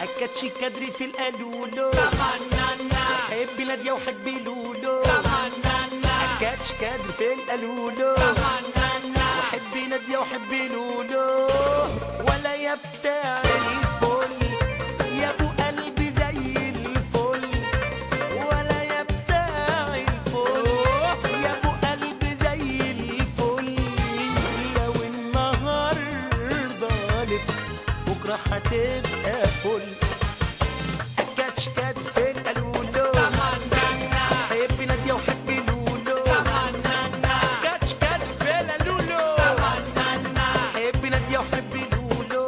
اكاتشي كادري في القالولو حبي نادية وحبي لولو اكاتش كادري في القالولو وحبي نادية وحبي لولو ولا يا بتاع الفل يا ابو قلبي زي الفل ولا يا بتاع الفل يا ابو قلبي زي الفل لو النهارده لفت بكره هتبقى فل اكاتش كاد في القالولو حبي نادية وحبي لولو كاتش كاد في القالولو حبي نادية وحبي لولو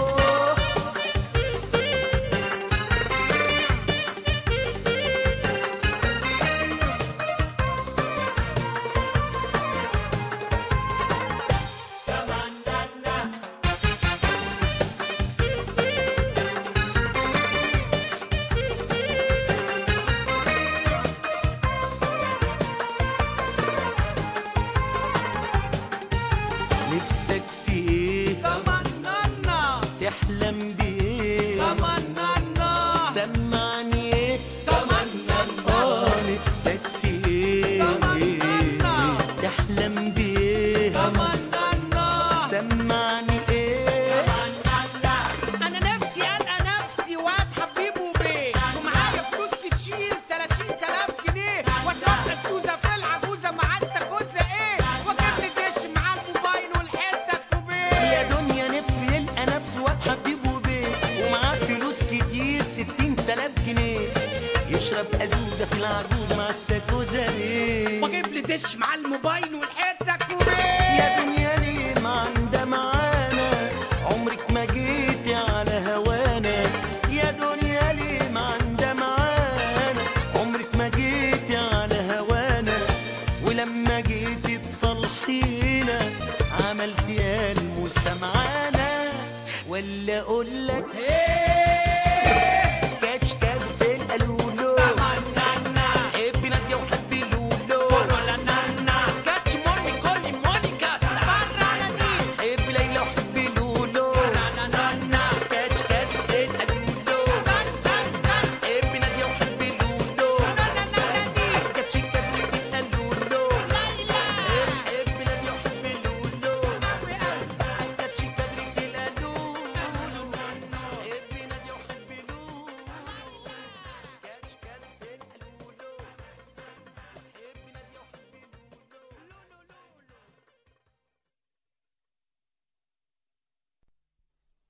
نفسك في ايه تحلم بايه سمعني ايه اه نفسك في ايه تحلم بايه سمعني ايه انا نفسي القى نفسي واد حبيبه بيه ومعايا فلوس بتشيل 30000 جنيه واشرب السوزه في العجوزه مع التكوزه ايه واجيب لي دش مع الموبايل والحته كوبيه يا دنيا نفسه يلقى نفسه واد حبيبه بيه ومعاه فلوس كتير ستين تلاف جنيه يشرب أزوزة في العجوزة مع استاكوزة ليه واجيب لي دش مع الموبايل والحته كوبيه يا دنيا ليه ما عندها معانا عمرك ما جيتي على هوانا يا دنيا ليه ما عندها معانا عمرك ما جيتي على هوانا ولما جيتي تصلحينا عملتي الموسى معانا ولا اقول لك